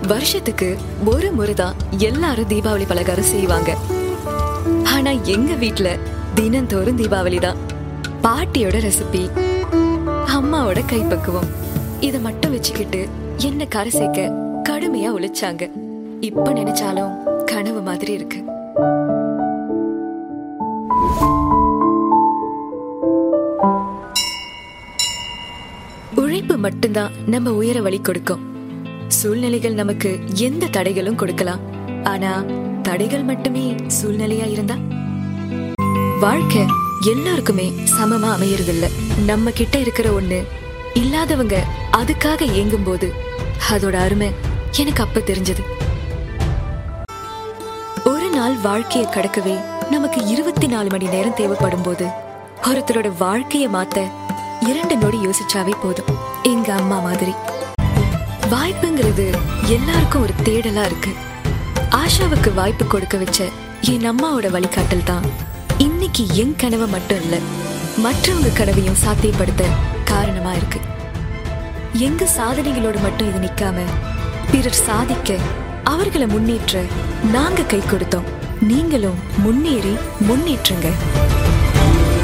வருஷத்துக்கு ஒரு முறைதான் எல்லாரும் தீபாவளி பலகாரம் செய்வாங்க ஆனா எங்க வீட்ல தினந்தோறும் தீபாவளி தான் பாட்டியோட ரெசிபி அம்மாவோட கைப்பக்குவம் இத மட்டும் வச்சுக்கிட்டு என்ன கரை சேர்க்க கடுமையா உழைச்சாங்க இப்ப நினைச்சாலும் கனவு மாதிரி இருக்கு உழைப்பு மட்டும்தான் நம்ம உயர வழி கொடுக்கும் சூழ்நிலைகள் நமக்கு எந்த தடைகளும் கொடுக்கலாம் ஆனா தடைகள் மட்டுமே சூழ்நிலையா இருந்தா வாழ்க்கை எல்லாருக்குமே சமமா அமையறதில்ல நம்ம கிட்ட இருக்கிற ஒண்ணு இல்லாதவங்க அதுக்காக ஏங்கும் போது அதோட அருமை எனக்கு அப்ப தெரிஞ்சது ஒரு நாள் வாழ்க்கையை கடக்கவே நமக்கு இருபத்தி நாலு மணி நேரம் தேவைப்படும் போது ஒருத்தரோட வாழ்க்கைய மாத்த இரண்டு நொடி யோசிச்சாவே போதும் எங்க அம்மா மாதிரி வாய்ப்புங்கிறது எல்லாருக்கும் ஒரு தேடலா இருக்கு ஆஷாவுக்கு வாய்ப்பு கொடுக்க வச்ச என் அம்மாவோட வழிகாட்டல் தான் இன்னைக்கு என் கனவை மட்டும் இல்ல மற்றவங்க கனவையும் சாத்தியப்படுத்த காரணமா இருக்கு எங்க சாதனைகளோடு மட்டும் இது நிக்காம பிறர் சாதிக்க அவர்களை முன்னேற்ற நாங்க கை கொடுத்தோம் நீங்களும் முன்னேறி முன்னேற்றுங்க